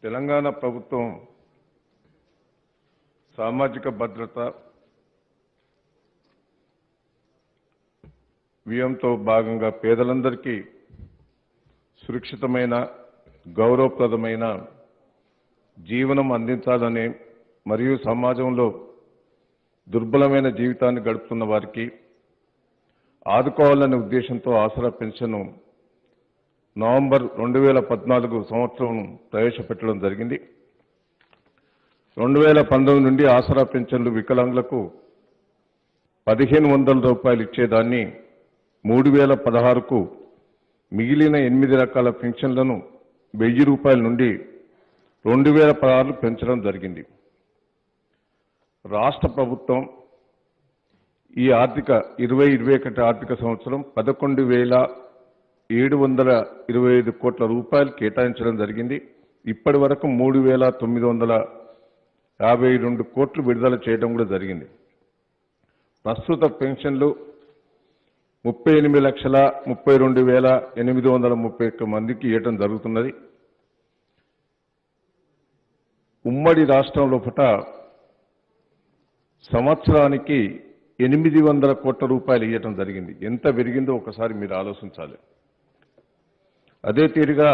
తెలంగాణ ప్రభుత్వం సామాజిక భద్రత వ్యయంతో భాగంగా పేదలందరికీ సురక్షితమైన గౌరవప్రదమైన జీవనం అందించాలనే మరియు సమాజంలో దుర్బలమైన జీవితాన్ని గడుపుతున్న వారికి ఆదుకోవాలనే ఉద్దేశంతో ఆసరా పెన్షన్ నవంబర్ రెండు వేల పద్నాలుగు సంవత్సరం ప్రవేశపెట్టడం జరిగింది రెండు వేల పంతొమ్మిది నుండి ఆసరా పెన్షన్లు వికలాంగులకు పదిహేను వందల రూపాయలు ఇచ్చేదాన్ని మూడు వేల పదహారుకు మిగిలిన ఎనిమిది రకాల పెన్షన్లను వెయ్యి రూపాయల నుండి రెండు వేల పదహారు పెంచడం జరిగింది రాష్ట్ర ప్రభుత్వం ఈ ఆర్థిక ఇరవై ఇరవై ఒకటి ఆర్థిక సంవత్సరం పదకొండు వేల ఏడు వందల ఇరవై ఐదు కోట్ల రూపాయలు కేటాయించడం జరిగింది ఇప్పటి వరకు మూడు వేల తొమ్మిది వందల యాభై రెండు కోట్లు విడుదల చేయడం కూడా జరిగింది ప్రస్తుత పెన్షన్లు ముప్పై ఎనిమిది లక్షల ముప్పై రెండు వేల ఎనిమిది వందల ముప్పై ఒక్క మందికి ఇవ్వటం జరుగుతున్నది ఉమ్మడి రాష్ట్రంలో పుట సంవత్సరానికి ఎనిమిది వందల కోట్ల రూపాయలు ఇవ్వటం జరిగింది ఎంత పెరిగిందో ఒకసారి మీరు ఆలోచించాలి అదే తీరుగా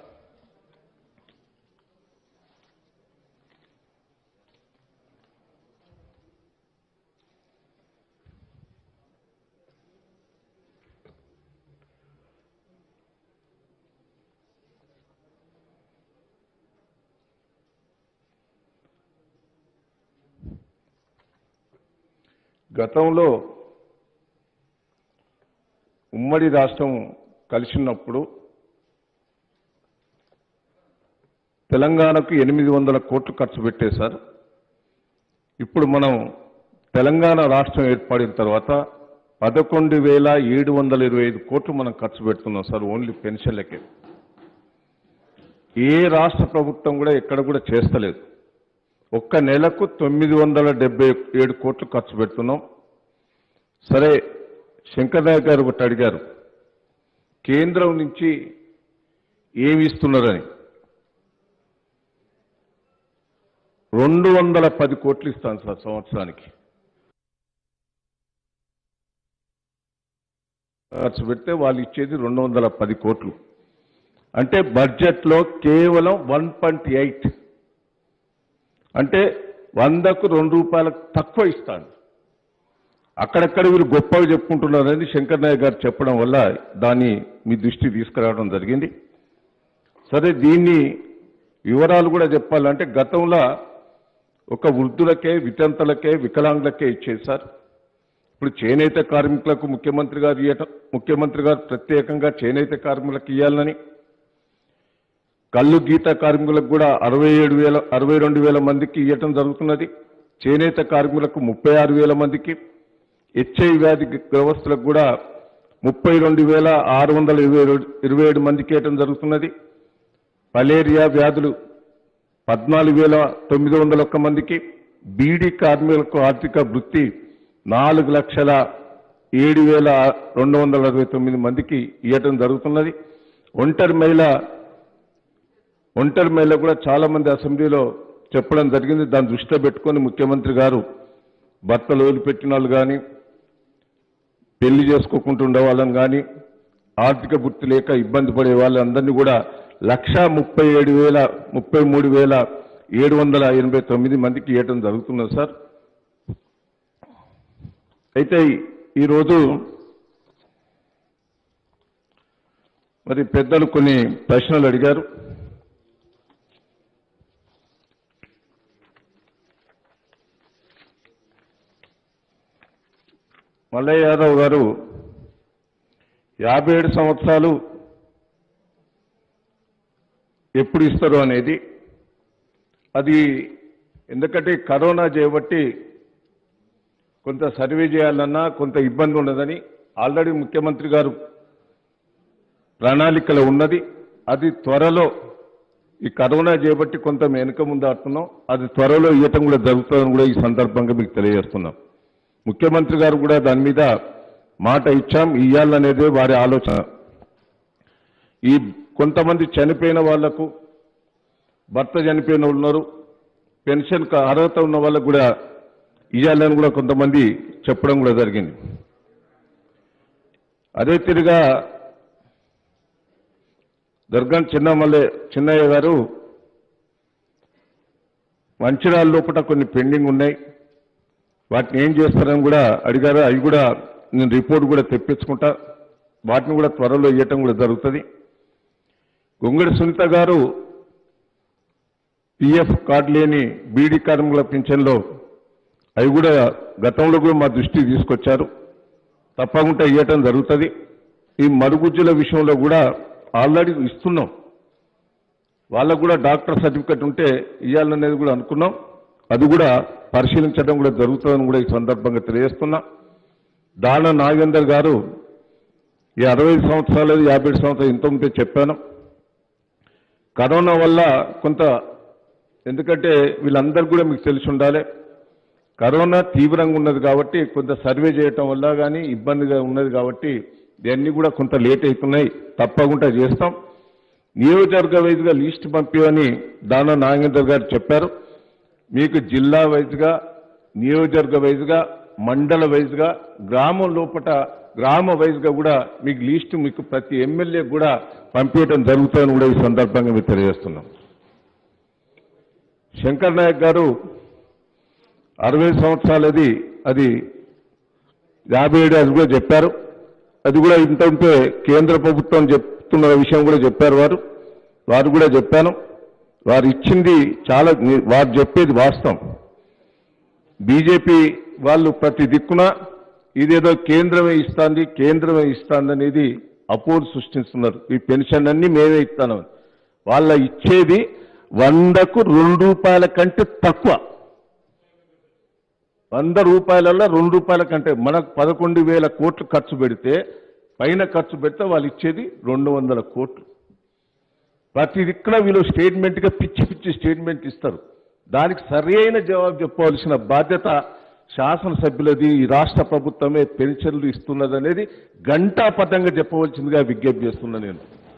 గతంలో ఉమ్మడి రాష్ట్రం కలిసినప్పుడు తెలంగాణకు ఎనిమిది వందల కోట్లు ఖర్చు పెట్టేశారు ఇప్పుడు మనం తెలంగాణ రాష్ట్రం ఏర్పడిన తర్వాత పదకొండు వేల ఏడు వందల ఇరవై ఐదు కోట్లు మనం ఖర్చు పెడుతున్నాం సార్ ఓన్లీ పెన్షన్లకే ఏ రాష్ట్ర ప్రభుత్వం కూడా ఎక్కడ కూడా చేస్తలేదు ఒక్క నెలకు తొమ్మిది వందల డెబ్బై ఏడు కోట్లు ఖర్చు పెడుతున్నాం సరే శంకర్ నాయక్ గారు ఒకటి అడిగారు కేంద్రం నుంచి ఏమి ఇస్తున్నారని రెండు వందల పది కోట్లు ఇస్తాను సార్ సంవత్సరానికి ఖర్చు పెడితే వాళ్ళు ఇచ్చేది రెండు వందల పది కోట్లు అంటే బడ్జెట్లో కేవలం వన్ పాయింట్ ఎయిట్ అంటే వందకు రెండు రూపాయలకు తక్కువ ఇస్తాను అక్కడక్కడ వీళ్ళు గొప్పగా చెప్పుకుంటున్నారని శంకర్ నాయక్ గారు చెప్పడం వల్ల దాన్ని మీ దృష్టి తీసుకురావడం జరిగింది సరే దీన్ని వివరాలు కూడా చెప్పాలంటే గతంలో ఒక వృద్ధులకే వితంతలకే వికలాంగులకే ఇచ్చేది సార్ ఇప్పుడు చేనేత కార్మికులకు ముఖ్యమంత్రి గారు ఇయ్యటం ముఖ్యమంత్రి గారు ప్రత్యేకంగా చేనేత కార్మికులకు ఇవ్వాలని కళ్ళు గీత కార్మికులకు కూడా అరవై ఏడు వేల అరవై రెండు వేల మందికి ఇవ్వటం జరుగుతున్నది చేనేత కార్మికులకు ముప్పై ఆరు వేల మందికి హెచ్ఐ వ్యాధి గ్రవస్తులకు కూడా ముప్పై రెండు వేల ఆరు వందల ఇరవై రెండు- ఇరవై ఏడు మందికి ఇవ్వటం జరుగుతున్నది మలేరియా వ్యాధులు పద్నాలుగు వేల తొమ్మిది వందల ఒక్క మందికి బీడీ కార్మికులకు ఆర్థిక వృత్తి నాలుగు లక్షల ఏడు వేల రెండు వందల అరవై తొమ్మిది మందికి ఇవ్వటం జరుగుతున్నది ఒంటరి మహిళ ఒంటరి మహిళ కూడా చాలా మంది అసెంబ్లీలో చెప్పడం జరిగింది దాన్ని దృష్టిలో పెట్టుకొని ముఖ్యమంత్రి గారు భర్తలు వదిలిపెట్టిన వాళ్ళు కానీ పెళ్లి చేసుకోకుంటుండే వాళ్ళని కానీ ఆర్థిక వృత్తి లేక ఇబ్బంది పడే వాళ్ళందరినీ కూడా లక్ష ముప్పై ఏడు వేల ముప్పై మూడు వేల ఏడు వందల ఎనభై తొమ్మిది మందికి ఇవ్వటం జరుగుతున్నది సార్ అయితే ఈరోజు మరి పెద్దలు కొన్ని ప్రశ్నలు అడిగారు మల్లయ్య యాదవ్ గారు యాభై ఏడు సంవత్సరాలు ఎప్పుడు ఇస్తారు అనేది అది ఎందుకంటే కరోనా చేయబట్టి కొంత సర్వే చేయాలన్నా కొంత ఇబ్బంది ఉండదని ఆల్రెడీ ముఖ్యమంత్రి గారు ప్రణాళికలో ఉన్నది అది త్వరలో ఈ కరోనా చేయబట్టి కొంత వెనుక ముందు ఆడుతున్నాం అది త్వరలో ఇవ్వటం కూడా జరుగుతుందని కూడా ఈ సందర్భంగా మీకు తెలియజేస్తున్నాం ముఖ్యమంత్రి గారు కూడా దాని మీద మాట ఇచ్చాం ఇయ్యాలనేదే వారి ఆలోచన ఈ కొంతమంది చనిపోయిన వాళ్లకు భర్త చనిపోయిన వాళ్ళు ఉన్నారు పెన్షన్కు అర్హత ఉన్న వాళ్ళకు కూడా ఇవ్వాలని కూడా కొంతమంది చెప్పడం కూడా జరిగింది అదే తిరిగా దుర్గం చిన్నమల్లె చిన్నయ్య గారు మంచిర్యాల లోపల కొన్ని పెండింగ్ ఉన్నాయి వాటిని ఏం చేస్తారని కూడా అడిగారు అవి కూడా నేను రిపోర్ట్ కూడా తెప్పించుకుంటా వాటిని కూడా త్వరలో ఇవ్వటం కూడా జరుగుతుంది గొంగడి సునీత గారు పిఎఫ్ కార్డు లేని బీడీ కార్మికుల పింఛన్లో అవి కూడా గతంలో కూడా మా దృష్టికి తీసుకొచ్చారు తప్పకుండా ఇవ్వటం జరుగుతుంది ఈ మరుగుజ్జుల విషయంలో కూడా ఆల్రెడీ ఇస్తున్నాం వాళ్ళకు కూడా డాక్టర్ సర్టిఫికెట్ ఉంటే ఇవ్వాలనేది కూడా అనుకున్నాం అది కూడా పరిశీలించడం కూడా జరుగుతుందని కూడా ఈ సందర్భంగా తెలియజేస్తున్నా దాన నాగేందర్ గారు ఈ అరవై సంవత్సరాలు యాభై సంవత్సరాలు ఇంత ఉంటే చెప్పాను కరోనా వల్ల కొంత ఎందుకంటే వీళ్ళందరూ కూడా మీకు తెలిసి ఉండాలి కరోనా తీవ్రంగా ఉన్నది కాబట్టి కొంత సర్వే చేయటం వల్ల కానీ ఇబ్బందిగా ఉన్నది కాబట్టి ఇవన్నీ కూడా కొంత లేట్ అవుతున్నాయి తప్పకుండా చేస్తాం నియోజకవర్గ వైజ్గా లిస్ట్ పంపివని దాన నాగేందర్ గారు చెప్పారు మీకు జిల్లా వైజ్గా నియోజకవర్గ వైజ్గా మండల వైజ్గా గ్రామం లోపల గ్రామ వైజ్గా కూడా మీకు లిస్టు మీకు ప్రతి ఎమ్మెల్యే కూడా పంపించడం జరుగుతుందని కూడా ఈ సందర్భంగా మీకు తెలియజేస్తున్నాం శంకర్ నాయక్ గారు అరవై సంవత్సరాలది అది యాభై ఏడు అది కూడా చెప్పారు అది కూడా ఇంత ఉంటే కేంద్ర ప్రభుత్వం చెప్తున్న విషయం కూడా చెప్పారు వారు వారు కూడా చెప్పాను వారు ఇచ్చింది చాలా ని- వారు చెప్పేది వాస్తవం బీజేపీ వాళ్ళు ప్రతి దిక్కున ఇదేదో కేంద్రమే ఇస్తాంది కేంద్రమే ఇస్తాంది అనేది అపోహలు సృష్టిస్తున్నారు ఈ పెన్షన్ అన్ని మేమే ఇస్తాను వాళ్ళ ఇచ్చేది వందకు రెండు రూపాయల కంటే తక్కువ వంద రూపాయలలో రెండు రూపాయల కంటే మనకు పదకొండు వేల కోట్లు ఖర్చు పెడితే పైన ఖర్చు పెడితే వాళ్ళు ఇచ్చేది రెండు వందల కోట్లు ప్రతి దిక్కున వీళ్ళు స్టేట్మెంట్గా పిచ్చి పిచ్చి స్టేట్మెంట్ ఇస్తారు దానికి సరైన జవాబు చెప్పవలసిన బాధ్యత శాసనసభ్యులది ఈ రాష్ట్ర ప్రభుత్వమే పెన్షన్లు ఇస్తున్నది అనేది గంటాపథంగా చెప్పవలసిందిగా విజ్ఞప్తి చేస్తున్నా నేను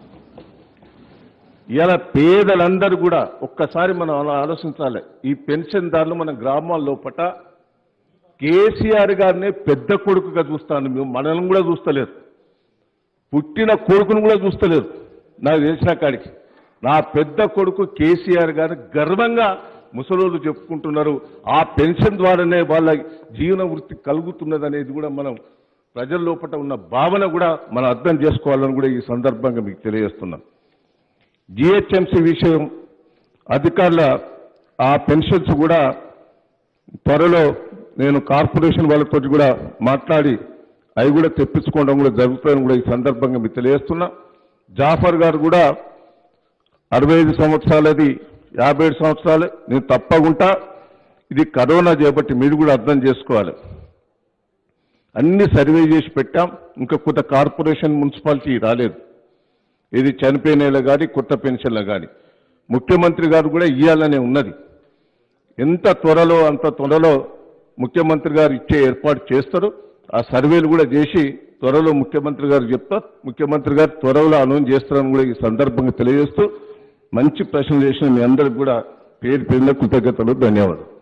ఇలా పేదలందరూ కూడా ఒక్కసారి మనం అలా ఆలోచించాలి ఈ పెన్షన్దారులు మన గ్రామాల లోపట కేసీఆర్ గారినే పెద్ద కొడుకుగా చూస్తాను మేము మనల్ని కూడా చూస్తలేరు పుట్టిన కొడుకును కూడా చూస్తలేరు నాకు తెలిసిన కాడికి నా పెద్ద కొడుకు కేసీఆర్ గారు గర్వంగా ముసలోళ్ళు చెప్పుకుంటున్నారు ఆ పెన్షన్ ద్వారానే వాళ్ళ జీవన వృత్తి కలుగుతున్నది అనేది కూడా మనం ప్రజల లోపల ఉన్న భావన కూడా మనం అర్థం చేసుకోవాలని కూడా ఈ సందర్భంగా మీకు తెలియజేస్తున్నాం జిహెచ్ఎంసీ విషయం అధికారుల ఆ పెన్షన్స్ కూడా త్వరలో నేను కార్పొరేషన్ వాళ్ళతో కూడా మాట్లాడి అవి కూడా తెప్పించుకోవడం కూడా జరుగుతుందని కూడా ఈ సందర్భంగా మీకు తెలియజేస్తున్నా జాఫర్ గారు కూడా అరవై ఐదు సంవత్సరాలది యాభై ఏడు సంవత్సరాలు నేను తప్పకుండా ఇది కరోనా చేపట్టి మీరు కూడా అర్థం చేసుకోవాలి అన్ని సర్వే చేసి పెట్టాం ఇంకా కొత్త కార్పొరేషన్ మున్సిపాలిటీ రాలేదు ఇది చనిపోయిన కానీ కొత్త పెన్షన్లు కానీ ముఖ్యమంత్రి గారు కూడా ఇవ్వాలనే ఉన్నది ఎంత త్వరలో అంత త్వరలో ముఖ్యమంత్రి గారు ఇచ్చే ఏర్పాటు చేస్తారు ఆ సర్వేలు కూడా చేసి త్వరలో ముఖ్యమంత్రి గారు చెప్తారు ముఖ్యమంత్రి గారు త్వరలో అనౌన్స్ చేస్తారని కూడా ఈ సందర్భంగా తెలియజేస్తూ మంచి ప్రశ్నలు చేసిన మీ అందరికి కూడా పేరు పేరున కృతజ్ఞతలు ధన్యవాదాలు